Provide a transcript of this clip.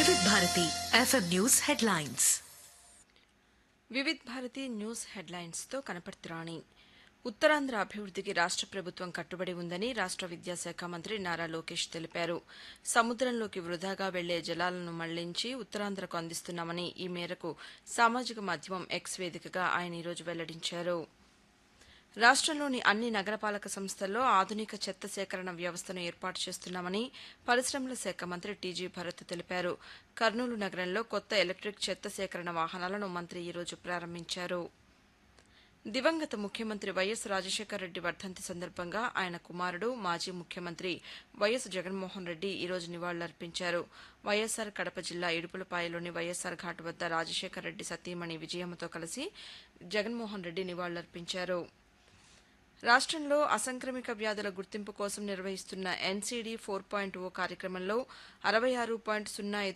వివిధ Bharati FM news headlines Vividh Bharati news హెడ్లైన్స్తో కనపడుతురాణి ఉత్తరాంధ్ర అభివృద్ధికి రాష్ట్ర ప్రభుత్వం కట్టుబడి ఉందని రాష్ట్ర విద్యాశాఖ మంత్రి నారా లోకేష్ తెలిపారు సముద్రంలోకి వృధాగా వెళ్లే జలాలను మళ్లించి ఉత్తరాంధ్రకు అందిస్తున్నామని ఈ మేరకు సామాజిక మాధ్యమం ఎక్స్ వేదికగా ఆయన ఈరోజు వెల్లడించారు రాష్ట్రంలోని అన్ని నగరపాలక సంస్థల్లో ఆధునిక చెత్త సేకరణ వ్యవస్థను ఏర్పాటు చేస్తున్నామని పరిశ్రమల శాఖ మంత్రి టీజీ భరత్ తెలిపారు కర్నూలు నగరంలో కొత్త ఎలక్ట్రిక్ చెత్త సేకరణ వాహనాలను మంత్రి ఈరోజు ప్రారంభించారు దివంగత ముఖ్యమంత్రి వైఎస్ రాజశేఖర రెడ్డి వర్ధంతి సందర్భంగా ఆయన కుమారుడు మాజీ ముఖ్యమంత్రి వైఎస్ జగన్మోహన్ రెడ్డి ఈరోజు నివాళులర్పించారు వైఎస్సార్ కడప జిల్లా ఇడుపులపాయలోని వైఎస్సార్ ఘాట్ వద్ద రాజశేఖర రెడ్డి సతీమణి విజయమ్మతో కలిసి జగన్మోహన్ రెడ్డి నివాళులర్పించారు రాష్ట్రంలో అసంక్రమిక వ్యాధుల గుర్తింపు కోసం నిర్వహిస్తున్న ఎన్సీడీ ఫోర్ పాయింట్ ఓ కార్యక్రమంలో అరవై ఆరు పాయింట్ సున్నా ఐదు